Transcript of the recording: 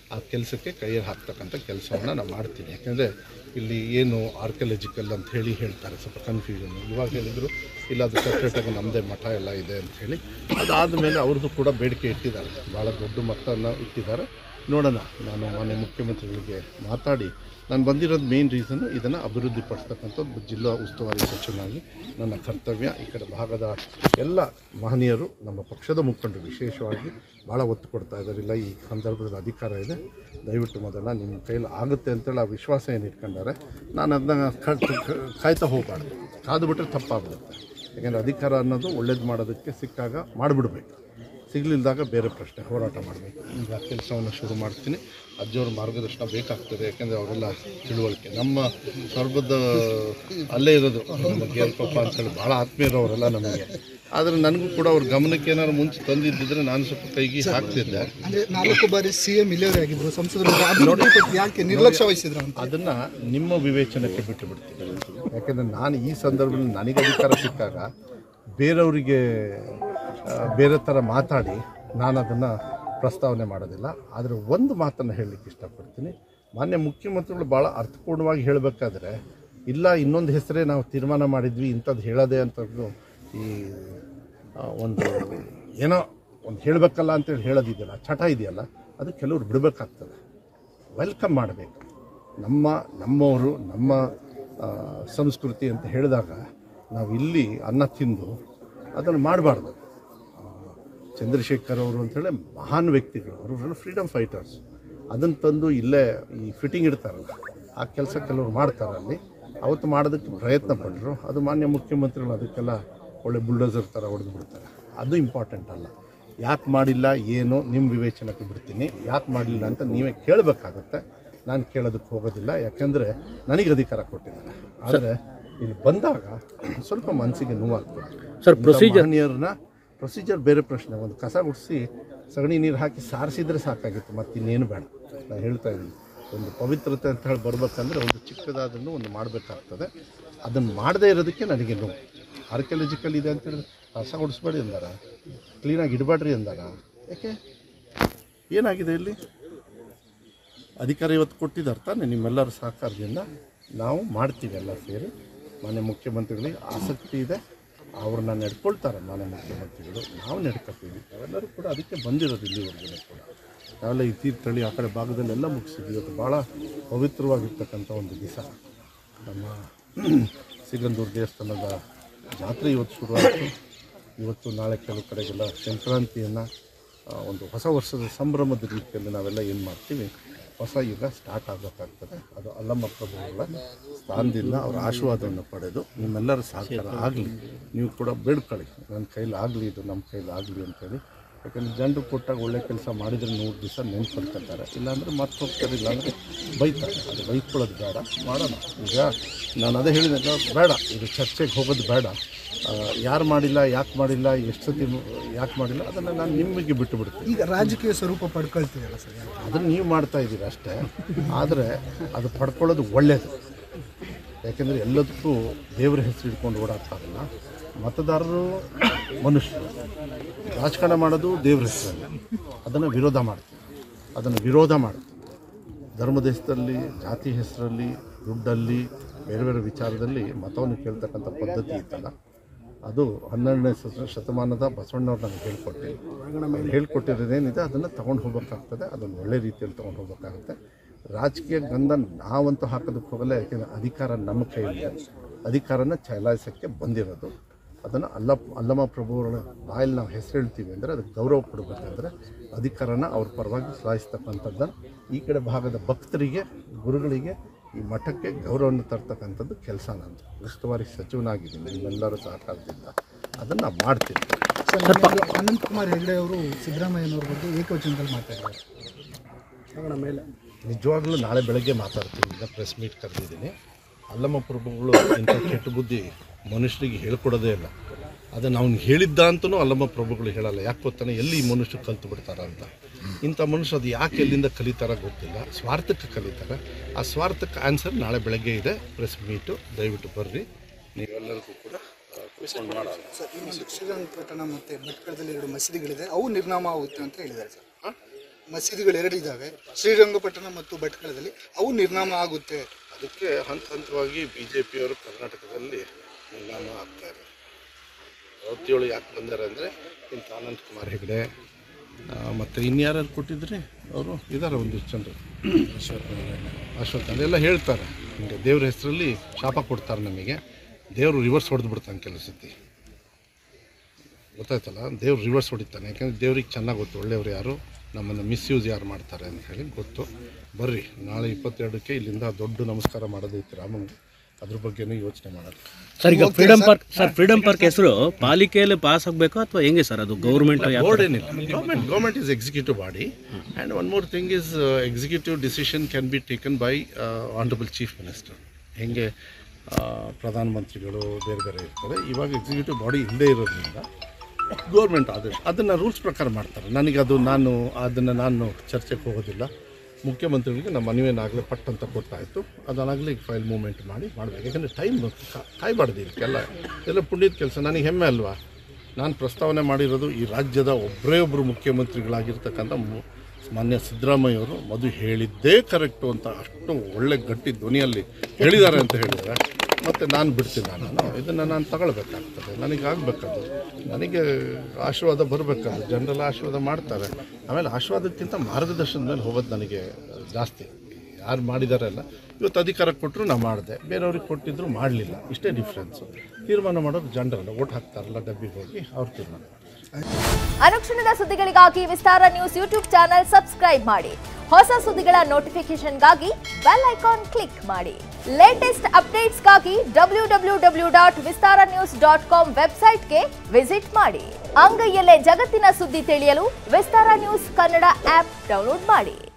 ಆ ಕೆಲಸಕ್ಕೆ ಕೈ ಹಾಕ್ತಕ್ಕಂಥ ಕೆಲಸವನ್ನು ನಾನು ಮಾಡ್ತೀನಿ ಯಾಕೆಂದರೆ ಇಲ್ಲಿ ಏನು ಆರ್ಕಿಯಾಲಜಿಕಲ್ ಅಂತ ಹೇಳಿ ಹೇಳ್ತಾರೆ ಸ್ವಲ್ಪ ಕನ್ಫ್ಯೂಷನ್ ಇವಾಗ ಹೇಳಿದರು ಇಲ್ಲ ಅದು ಸಪ್ರೇಟಾಗಿ ನಮ್ಮದೇ ಮಠ ಎಲ್ಲ ಇದೆ ಅಂತ ಹೇಳಿ ಅದಾದ ಮೇಲೆ ಅವ್ರದ್ದು ಕೂಡ ಬೇಡಿಕೆ ಇಟ್ಟಿದ್ದಾರೆ ಭಾಳ ದೊಡ್ಡ ಮೊತ್ತವನ್ನು ಇಟ್ಟಿದ್ದಾರೆ ನೋಡೋಣ ನಾನು ಮಾನ್ಯ ಮುಖ್ಯಮಂತ್ರಿಗಳಿಗೆ ಮಾತಾಡಿ ನಾನು ಬಂದಿರೋದು ಮೇನ್ ರೀಸನ್ನು ಇದನ್ನು ಅಭಿವೃದ್ಧಿಪಡಿಸ್ತಕ್ಕಂಥದ್ದು ಜಿಲ್ಲಾ ಉಸ್ತುವಾರಿ ಸಚಿವನಾಗಿ ನನ್ನ ಕರ್ತವ್ಯ ಈ ಕಡೆ ಭಾಗದ ಎಲ್ಲ ಮಹನೀಯರು ನಮ್ಮ ಪಕ್ಷದ ಮುಖಂಡರು ವಿಶೇಷವಾಗಿ ಭಾಳ ಒತ್ತು ಕೊಡ್ತಾ ಇದ್ದಾರೆ ಇಲ್ಲ ಈ ಸಂದರ್ಭದಲ್ಲಿ ಅಧಿಕಾರ ಇದೆ ದಯವಿಟ್ಟು ಮೊದಲ ನಿಮ್ಮ ಕೈಲಿ ಆಗುತ್ತೆ ಅಂತೇಳಿ ಆ ವಿಶ್ವಾಸ ಏನು ಇಟ್ಕೊಂಡಾರೆ ನಾನು ಅದನ್ನ ಕಾಯ್ತಾ ಹೋಗಬಾರ್ದು ಕಾದು ಬಿಟ್ಟರೆ ತಪ್ಪಾಗ್ಬಿಡುತ್ತೆ ಯಾಕೆಂದರೆ ಅಧಿಕಾರ ಅನ್ನೋದು ಒಳ್ಳೇದು ಮಾಡೋದಕ್ಕೆ ಸಿಕ್ಕಾಗ ಮಾಡಿಬಿಡ್ಬೇಕು ಸಿಗಲಿಲ್ದಾಗ ಬೇರೆ ಪ್ರಶ್ನೆ ಹೋರಾಟ ಮಾಡಬೇಕು ಈಗ ಕೆಲಸವನ್ನು ಶುರು ಮಾಡ್ತೀನಿ ಅಜ್ಜಿಯವ್ರ ಮಾರ್ಗದರ್ಶನ ಬೇಕಾಗ್ತದೆ ಯಾಕೆಂದರೆ ಅವರೆಲ್ಲ ತಿಳುವಳಿಕೆ ನಮ್ಮ ಸ್ವರ್ಗದ ಅಲ್ಲೇ ಇರೋದು ನಮ್ಮ ಗೇರ್ಪಪ್ಪ ಅಂತೇಳಿ ಭಾಳ ಆತ್ಮೀಯರು ಅವರೆಲ್ಲ ನಮಗೆ ಆದರೆ ನನಗೂ ಕೂಡ ಅವ್ರ ಗಮನಕ್ಕೆ ಏನಾದ್ರು ಮುಂಚೆ ತಂದಿದ್ದಿದ್ರೆ ನಾನು ಸ್ವಲ್ಪ ಕೈಗೆ ಹಾಕ್ತಿದ್ದೆ ಅಂದ್ರೆ ನಾಲ್ಕು ಬಾರಿ ಸಿಎಂ ಇಲ್ಲಿಯವರೇ ಆಗಿದ್ರು ಸಂಸದರು ಅಭಿವೃದ್ಧಿ ಬಗ್ಗೆ ಯಾಕೆ ನಿರ್ಲಕ್ಷ್ಯ ವಹಿಸಿದ್ರು ಅಂತ ಅದನ್ನು ನಿಮ್ಮ ವಿವೇಚನಕ್ಕೆ ಬಿಟ್ಟು ಬಿಡ್ತೀನಿ ಯಾಕೆಂದರೆ ನಾನು ಈ ಸಂದರ್ಭದಲ್ಲಿ ನನಗೆ ಅಧಿಕಾರ ಸಿಕ್ಕಾಗ ಬೇರೆಯವರಿಗೆ ಆ, ಬೇರೆ ಥರ ಮಾತಾಡಿ ನಾನು ಅದನ್ನು ಪ್ರಸ್ತಾವನೆ ಮಾಡೋದಿಲ್ಲ ಆದರೆ ಒಂದು ಮಾತನ್ನು ಹೇಳಲಿಕ್ಕೆ ಇಷ್ಟಪಡ್ತೀನಿ ಮಾನ್ಯ ಮುಖ್ಯಮಂತ್ರಿಗಳು ಭಾಳ ಅರ್ಥಪೂರ್ಣವಾಗಿ ಹೇಳಬೇಕಾದ್ರೆ ಇಲ್ಲ ಇನ್ನೊಂದು ಹೆಸರೇ ನಾವು ತೀರ್ಮಾನ ಮಾಡಿದ್ವಿ ಇಂಥದ್ದು ಹೇಳೋದೇ ಅಂತದ್ದು ಈ ಆ, ಒಂದು ಏನೋ ಒಂದು ಹೇಳಬೇಕಲ್ಲ ಅಂತೇಳಿ ಹೇಳೋದಿದೆಯಲ್ಲ ಚಟ ಇದೆಯಲ್ಲ ಅದು ಕೆಲವ್ರು ಬಿಡಬೇಕಾಗ್ತದೆ ವೆಲ್ಕಮ್ ಮಾಡಬೇಕು ನಮ್ಮ ನಮ್ಮವರು ನಮ್ಮ ಆ, ಸಂಸ್ಕೃತಿ ಅಂತ ಹೇಳಿದಾಗ ನಾವು ಇಲ್ಲಿ ಅನ್ನ ತಿಂದು ಅದನ್ನು ಮಾಡಬಾರ್ದು ಚಂದ್ರಶೇಖರ್ ಅವರು ಅಂತೇಳಿ ಮಹಾನ್ ವ್ಯಕ್ತಿಗಳು ಅವರು ಫ್ರೀಡಮ್ ಫೈಟರ್ಸ್ ಅದನ್ನು ತಂದು ಇಲ್ಲೇ ಈ ಫಿಟ್ಟಿಂಗ್ ಇಡ್ತಾರಲ್ಲ ಆ ಕೆಲಸ ಕೆಲವರು ಮಾಡ್ತಾರೆ ಅಲ್ಲಿ ಅವತ್ತು ಮಾಡೋದಕ್ಕೆ ಪ್ರಯತ್ನ ಪಟ್ಟರು ಅದು ಮಾನ್ಯ ಮುಖ್ಯಮಂತ್ರಿಗಳು ಅದಕ್ಕೆಲ್ಲ ಒಳ್ಳೆ ಬುಲ್ಡೋಸರ್ ಥರ ಹೊಡೆದು ಬಿಡ್ತಾರೆ ಅದು ಇಂಪಾರ್ಟೆಂಟ್ ಅಲ್ಲ ಯಾಕೆ ಮಾಡಿಲ್ಲ ಏನು ನಿಮ್ಮ ವಿವೇಚನಕ್ಕೆ ಬಿಡ್ತೀನಿ ಯಾಕೆ ಮಾಡಲಿಲ್ಲ ಅಂತ ನೀವೇ ಕೇಳಬೇಕಾಗತ್ತೆ ನಾನು ಕೇಳೋದಕ್ಕೆ ಹೋಗೋದಿಲ್ಲ ಯಾಕೆಂದರೆ ನನಗೆ ಅಧಿಕಾರ ಕೊಟ್ಟಿದ್ದಾರೆ ಆದರೆ ಇಲ್ಲಿ ಬಂದಾಗ ಸ್ವಲ್ಪ ಮನಸ್ಸಿಗೆ ನೋವಾಗ್ತದೆ ಸರ್ ಪ್ರೊಸೀಜರ್ ಮಹನೀಯರನ್ನ ಪ್ರೊಸೀಜರ್ ಬೇರೆ ಪ್ರಶ್ನೆ ಒಂದು ಕಸ ಗುಡಿಸಿ ಸಗಣಿ ನೀರು ಹಾಕಿ ಸಾರಿಸಿದ್ರೆ ಸಾಕಾಗಿತ್ತು ಮತ್ತೆ ಇನ್ನೇನು ಬೇಡ ನಾನು ಹೇಳ್ತಾ ಇದ್ದೀನಿ ಒಂದು ಪವಿತ್ರತೆ ಅಂತ ಹೇಳಿ ಬರ್ಬೇಕಂದ್ರೆ ಒಂದು ಚಿಕ್ಕದಾದನ್ನು ಒಂದು ಮಾಡಬೇಕಾಗ್ತದೆ ಅದನ್ನು ಮಾಡದೇ ಇರೋದಕ್ಕೆ ನನಗೆ ನೋವು ಆರ್ಕಿಯಾಲಜಿಕಲ್ ಇದೆ ಅಂತ ಹೇಳಿದ್ರೆ ಕಸ ಗುಡಿಸ್ಬೇಡಿ ಅಂದಾರ ಕ್ಲೀನಾಗಿ ಇಡಬೇಡ್ರಿ ಅಂದಾರ ಯಾಕೆ ಏನಾಗಿದೆ ಇಲ್ಲಿ ಅಧಿಕಾರ ಇವತ್ತು ಕೊಟ್ಟಿದ್ದಾರೆ ತಾನೆ ನಿಮ್ಮೆಲ್ಲರ ಸಹಕಾರದಿಂದ ನಾವು ಮಾಡ್ತೀವಿ ಎಲ್ಲ ಸೇರಿ ಮಾನ್ಯ ಮುಖ್ಯಮಂತ್ರಿಗಳಿಗೆ ಆಸಕ್ತಿ ಇದೆ ಅವ್ರನ್ನ ನಡ್ಕೊಳ್ತಾರೆ ಮಾನ್ಯ ಮುಖ್ಯಮಂತ್ರಿಗಳು ನಾವು ನಡ್ಕೊತೀವಿ ನಾವೆಲ್ಲರೂ ಕೂಡ ಅದಕ್ಕೆ ಬಂದಿರೋದು ಇಲ್ಲಿವರೆಗೂ ಕೂಡ ನಾವೆಲ್ಲ ಈ ತೀರ್ಥಹಳ್ಳಿ ಆ ಕಡೆ ಭಾಗದಲ್ಲೆಲ್ಲ ಮುಗಿಸಿದ್ವಿ ಇವತ್ತು ಭಾಳ ಪವಿತ್ರವಾಗಿರ್ತಕ್ಕಂಥ ಒಂದು ದಿವಸ ನಮ್ಮ ಸಿಗಂದೂರು ದೇವಸ್ಥಾನದ ಜಾತ್ರೆ ಇವತ್ತು ಶುರುವಾಯಿತು ಇವತ್ತು ನಾಳೆ ಕೆಲವು ಕಡೆಗೆಲ್ಲ ಸಂಕ್ರಾಂತಿಯನ್ನು ಆ, ಒಂದು ಹೊಸ ವರ್ಷದ ಸಂಭ್ರಮದ ರೀತಿಯಲ್ಲಿ ನಾವೆಲ್ಲ ಏನು ಮಾಡ್ತೀವಿ ಹೊಸ ಯುಗ ಸ್ಟಾರ್ಟ್ ಆಗಬೇಕಾಗ್ತದೆ ಅದು ಅಲ್ಲಮ್ಮ ಪ್ರಭುಗಳ ಸ್ಥಾನದಿಂದ ಅವರ ಆಶೀರ್ವಾದವನ್ನು ಪಡೆದು ನಿಮ್ಮೆಲ್ಲರ ಸಹಕಾರ ಆಗಲಿ ನೀವು ಕೂಡ ಬೇಡ್ಕೊಳ್ಳಿ ನನ್ನ ಕೈಲಿ ಆಗಲಿ ಇದು ನಮ್ಮ ಕೈಲಿ ಆಗಲಿ ಅಂತೇಳಿ ಯಾಕಂದರೆ ಜನರು ಕೊಟ್ಟಾಗ ಒಳ್ಳೆ ಕೆಲಸ ಮಾಡಿದರೆ ನೂರು ದಿವಸ ನೆನ್ಕೊಳ್ತಾರೆ ಇಲ್ಲಾಂದರೆ ಮತ್ತೆ ಹೋಗ್ತಾರೆ ಇಲ್ಲಾಂದರೆ ಬೈತಾರೆ ಅದು ಬೈಕೊಳ್ಳೋದು ಬೇಡ ಮಾಡೋಣ ಈಗ ನಾನು ಅದೇ ಹೇಳಿದಾಗ ಬೇಡ ಇದು ಚರ್ಚೆಗೆ ಹೋಗೋದು ಬೇಡ ಯಾರು ಮಾಡಿಲ್ಲ ಯಾಕೆ ಮಾಡಿಲ್ಲ ಎಷ್ಟು ಸತಿ ಯಾಕೆ ಮಾಡಿಲ್ಲ ಅದನ್ನು ನಾನು ನಿಮಗೆ ಬಿಟ್ಟು ಬಿಡ್ತೀನಿ ಈಗ ರಾಜಕೀಯ ಸ್ವರೂಪ ಪಡ್ಕೊಳ್ತಿದೆಯಲ್ಲ ಸರ್ ಅದನ್ನು ನೀವು ಮಾಡ್ತಾ ಇದ್ದೀರಿ ಅಷ್ಟೇ ಆದರೆ ಅದು ಪಡ್ಕೊಳ್ಳೋದು ಒಳ್ಳೆಯದು ಯಾಕೆಂದರೆ ಎಲ್ಲದಕ್ಕೂ ದೇವರ ಹೆಸರು ಇಟ್ಕೊಂಡು ಓಡಾಡ್ತಾರಲ್ಲ ಮತದಾರರು ಮನುಷ್ಯರು ರಾಜಕಾರಣ ಮಾಡೋದು ದೇವ್ರ ಹೆಸರಲ್ಲಿ ಅದನ್ನು ವಿರೋಧ ಮಾಡ್ತೀವಿ ಅದನ್ನು ವಿರೋಧ ಮಾಡ್ತೀವಿ ಧರ್ಮ ದೇಶದಲ್ಲಿ ಜಾತಿ ಹೆಸರಲ್ಲಿ ದುಡ್ಡಲ್ಲಿ ಬೇರೆ ಬೇರೆ ವಿಚಾರದಲ್ಲಿ ಮತವನ್ನು ಕೇಳ್ತಕ್ಕಂಥ ಪದ್ಧತಿ ಇತ್ತಲ್ಲ ಅದು ಹನ್ನೆರಡನೇ ಶತ- ಶತಮಾನದ ಬಸವಣ್ಣವ್ರು ನಮಗೆ ಹೇಳ್ಕೊಟ್ಟಿಲ್ಲ ಅವ್ರು ಹೇಳ್ಕೊಟ್ಟಿರೋದೇನಿದೆ ಅದನ್ನು ತೊಗೊಂಡು ಹೋಗ್ಬೇಕಾಗ್ತದೆ ಅದನ್ನು ಒಳ್ಳೆ ರೀತಿಯಲ್ಲಿ ತೊಗೊಂಡು ಹೋಗ್ಬೇಕಾಗುತ್ತೆ ರಾಜಕೀಯ ಗಂಧ ನಾವಂತೂ ಹಾಕೋದಕ್ಕೆ ಹೋಗಲ್ಲ ಯಾಕೆಂದರೆ ಅಧಿಕಾರ ನಮ್ಮ ಕೈಯಲ್ಲಿ ಅಧಿಕಾರನ ಚಲಾಯಿಸೋಕ್ಕೆ ಬಂದಿರೋದು ಅದನ್ನು ಅಲ್ಲ ಅಲ್ಲಮ ಪ್ರಭುಗಳ ಬಾಯಲ್ಲಿ ನಾವು ಹೆಸರು ಹೇಳ್ತೀವಿ ಅಂದರೆ ಅದಕ್ಕೆ ಗೌರವ ಕೊಡಬೇಕಂದ್ರೆ ಅಧಿಕಾರನ ಅವ್ರ ಪರವಾಗಿ ಚಲಾಯಿಸ್ತಕ್ಕಂಥದ್ದನ್ನು ಈ ಕಡೆ ಭಾಗದ ಭಕ್ತರಿಗೆ ಗುರುಗಳಿಗೆ ಈ ಮಠಕ್ಕೆ ಗೌರವವನ್ನು ತರ್ತಕ್ಕಂಥದ್ದು ಕೆಲಸ ನಂದು ಉಸ್ತುವಾರಿ ಸಚಿವನಾಗಿದ್ದೀನಿ ನಿಮ್ಮೆಲ್ಲರ ಸಹಕಾರದಿಂದ ಅದನ್ನು ನಾವು ಮಾಡ್ತೀವಿ ಸರ್ ನಿನ್ನೆ ಅನಂತ್ ಕುಮಾರ್ ಹೆಗಡೆ ಅವರು ಸಿದ್ದರಾಮಯ್ಯನವ್ರ ಬಗ್ಗೆ ಏಕವಚನದಲ್ಲಿ ಮಾತಾಡಿದ್ದಾರೆ ಮೇಲೆ ನಿಜವಾಗ್ಲೂ ನಾಳೆ ಬೆಳಗ್ಗೆ ಮಾತಾಡ್ತೀನಿ ಈಗ ಪ್ರೆಸ್ ಮೀಟ್ ಕರೆದಿದ್ದೀನಿ ಅಲ್ಲಮ್ಮ ಪ್ರಭುಗಳು ಇಂಥ ಕೆಟ್ಟ ಬುದ್ಧಿ ಮನುಷ್ಯರಿಗೆ ಹೇಳ್ಕೊಡೋದೇ ಇಲ್ಲ ಅದನ್ನು ಅವ್ನು ಹೇಳಿದ್ದ ಅಂತಲೂ ಅಲ್ಲಮ್ಮ ಪ್ರಭುಗಳು ಹೇಳಲ್ಲ ಯಾಕೆ ಗೊತ್ತಾನೆ ಎಲ್ಲಿ ಈ ಮನುಷ್ಯ ಕಲ್ತು ಬಿಡ್ತಾರ ಅಂತ ಇಂಥ ಮನುಷ್ಯ ಅದು ಯಾಕೆ ಎಲ್ಲಿಂದ ಕಲಿತಾರ ಗೊತ್ತಿಲ್ಲ ಸ್ವಾರ್ಥಕ್ಕೆ ಕಲಿತಾರೆ ಆ ಸ್ವಾರ್ಥಕ್ಕೆ ಆನ್ಸರ್ ನಾಳೆ ಬೆಳಗ್ಗೆ ಇದೆ ಪ್ರೆಸ್ ಮೀಟು ದಯವಿಟ್ಟು ಬರ್ರಿ ನೀವೆಲ್ಲರಿಗೂ ಕೂಡ ಆ, ಕೂತ್ಕೊಂಡು ಮಾಡೋಣ ಸರ್ ಇನ್ನೊಂದು ಶ್ರೀರಂಗಪಟ್ಟಣ ಮತ್ತು ಭಟ್ಕಳದಲ್ಲಿ ಎರಡು ಮಸೀದಿಗಳಿದೆ ಅವು ನಿರ್ನಾಮ ಆಗುತ್ತೆ ಅಂತ ಹೇಳಿದ್ದಾರೆ ಸರ್ ಮಸೀದಿಗಳು ಎರಡು ಇದ್ದಾವೆ ಶ್ರೀರಂಗಪಟ್ಟಣ ಮತ್ತು ಭಟ್ಕಳದಲ್ಲಿ ಅವು ನಿರ್ನಾಮ ಆಗುತ್ತೆ ಅದಕ್ಕೆ ಹಂತ ಹಂತವಾಗಿ ಬಿ ಜೆ ಪಿಯವರು ಕರ್ನಾಟಕದಲ್ಲಿ ನಿರ್ನಾಮ ಆಗ್ತಾರೆ ಅವತ್ತೇಳು ಯಾಕೆ ಬಂದಾರೆ ಅಂದರೆ ಇಂಥ ಅನಂತ್ ಕುಮಾರ್ ಹೆಗಡೆ ಮತ್ತು ಇನ್ಯಾರು ಕೊಟ್ಟಿದ್ರಿ ಅವರು ಇದ್ದಾರೆ ಒಂದಿಷ್ಟು ಜನರು ಅಶ್ವತ್ಥ ಅದೆಲ್ಲ ಹೇಳ್ತಾರೆ ಹಿಂಗೆ ದೇವ್ರ ಹೆಸರಲ್ಲಿ ಶಾಪ ಕೊಡ್ತಾರೆ ನಮಗೆ ದೇವರು ರಿವರ್ಸ್ ಹೊಡೆದು ಬಿಡ್ತಾನೆ ಕೆಲವು ಸತಿ ಗೊತ್ತಾಯ್ತಲ್ಲ ದೇವ್ರು ರಿವರ್ಸ್ ಹೊಡಿತಾನೆ ಯಾಕಂದರೆ ದೇವ್ರಿಗೆ ಚೆನ್ನಾಗಿ ಗೊತ್ತು ಒಳ್ಳೆಯವ್ರು ಯಾರು ನಮ್ಮನ್ನು ಮಿಸ್ಯೂಸ್ ಯಾರು ಮಾಡ್ತಾರೆ ಅಂತ ಹೇಳಿ ಗೊತ್ತು ಬರ್ರಿ ನಾಳೆ ಇಪ್ಪತ್ತೆರಡಕ್ಕೆ ಇಲ್ಲಿಂದ ದೊಡ್ಡ ನಮಸ್ಕಾರ ಮಾಡೋದೈತೆ ರಾಮಂಗೆ ಅದ್ರ ಬಗ್ಗೆನೂ ಯೋಚನೆ ಮಾಡೋದು ಸರ್ ಈಗ freedom park sir freedom park ಹೆಸರು ಪಾಲಿಕೆಯಲ್ಲಿ ಪಾಸ್ ಆಗಬೇಕು ಅಥವಾ ಹೆಂಗೆ ಸರ್ ಅದು ಗೌರ್ಮೆಂಟ್ ಬೋರ್ಡ್ ಏನಿಲ್ಲ government government is executive body and one more thing is executive decision can be taken by honourable chief minister ಹೆಂಗೆ ಆ, ಪ್ರಧಾನಮಂತ್ರಿಗಳು ಬೇರೆ ಬೇರೆ ಇರ್ತದೆ ಇವಾಗ ಎಕ್ಸಿಕ್ಯೂಟಿವ್ ಬಾಡಿ ಇಲ್ಲದೇ ಇರೋದ್ರಿಂದ ಗೌರ್ಮೆಂಟ್ ಆದೇಶ ಅದನ್ನು ರೂಲ್ಸ್ ಪ್ರಕಾರ ಮಾಡ್ತಾರೆ ನನಗೆ ಅದು ನಾನು ಅದನ್ನು ನಾನು ಚರ್ಚೆಗೆ ಹೋಗೋದಿಲ್ಲ ಮುಖ್ಯಮಂತ್ರಿಗಳಿಗೆ ನಮ್ಮ ಮನವಿಯನ್ನಾಗಲೇ ಪಟ್ ಅಂತ ಕೊಟ್ಟಾಯಿತು ಅದನ್ನಾಗಲೇ ಈಗ ಫೈಲ್ ಮೂವ್ಮೆಂಟ್ ಮಾಡಿ ಮಾಡಬೇಕು ಯಾಕಂದರೆ ಟೈಮ್ ಕಾಯ್ಬಾರ್ದು ಇದಕ್ಕೆಲ್ಲ ಎಲ್ಲ ಪುಣ್ಯದ ಕೆಲಸ ನನಗೆ ಹೆಮ್ಮೆ ಅಲ್ವಾ ನಾನು ಪ್ರಸ್ತಾವನೆ ಮಾಡಿರೋದು ಈ ರಾಜ್ಯದ ಒಬ್ಬರೇ ಒಬ್ಬರು ಮುಖ್ಯಮಂತ್ರಿಗಳಾಗಿರ್ತಕ್ಕಂಥ ಮು- ಮಾನ್ಯ ಸಿದ್ದರಾಮಯ್ಯವರು ಮಧು ಹೇಳಿದ್ದೇ ಕರೆಕ್ಟು ಅಂತ ಅಷ್ಟು ಒಳ್ಳೆ ಗಟ್ಟಿ ಧ್ವನಿಯಲ್ಲಿ ಹೇಳಿದ್ದಾರೆ ಅಂತ ಹೇಳಿದರೆ ಮತ್ತು ನಾನು ಬಿಡ್ತೀನಿ ನಾನು ಇದನ್ನು ನಾನು ತಗೊಳ್ಬೇಕಾಗ್ತದೆ ನನಗೆ ಆಗಬೇಕದು ನನಗೆ ಆಶೀರ್ವಾದ ಬರಬೇಕದು ಜನರೆಲ್ಲ ಆಶೀರ್ವಾದ ಮಾಡ್ತಾರೆ ಆಮೇಲೆ ಆಶೀರ್ವಾದಕ್ಕಿಂತ ಮಾರ್ಗದರ್ಶನದ ಮೇಲೆ ಹೋಗೋದು ನನಗೆ ಜಾಸ್ತಿ ಯಾರು ಮಾಡಿದಾರಲ್ಲ ಇವತ್ತು ಅಧಿಕಾರ ಕೊಟ್ಟರು ನಾ ಮಾಡಿದೆ ಬೇರೆಯವ್ರಿಗೆ ಕೊಟ್ಟಿದ್ರು ಮಾಡಲಿಲ್ಲ ಇಷ್ಟೇ ಡಿಫ್ರೆನ್ಸು ತೀರ್ಮಾನ ಮಾಡೋದು ಜನರಲ್ಲ ಓಟ್ ಹಾಕ್ತಾರಲ್ಲ ಡಬ್ಬಿಗೆ ಹೋಗಿ ಅವ್ರು ತೀರ್ಮಾನ ಮಾಡ್ತಾರೆ. ಅನುಕ್ಷಣದ ಸುದ್ದಿಗಳಿಗಾಗಿ Vistara news YouTube channel subscribe ಮಾಡಿ ಹೊಸ ಸುದ್ದಿಗಳ ನೋಟಿಫಿಕೇಶನ್ಗಾಗಿ ಬೆಲ್ ಐಕಾನ್ ಕ್ಲಿಕ್ ಮಾಡಿ ಲೇಟೆಸ್ಟ್ ಅಪ್ಡೇಟ್ಸ್ಗಾಗಿ W W W dot Vistara news dot com ವೆಬ್ಸೈಟ್ಗೆ ವಿಸಿಟ್ ಮಾಡಿ ಅಂಗೈಯಲ್ಲೇ ಜಗತ್ತಿನ ಸುದ್ದಿ ತಿಳಿಯಲು Vistara news Kannada app download ಮಾಡಿ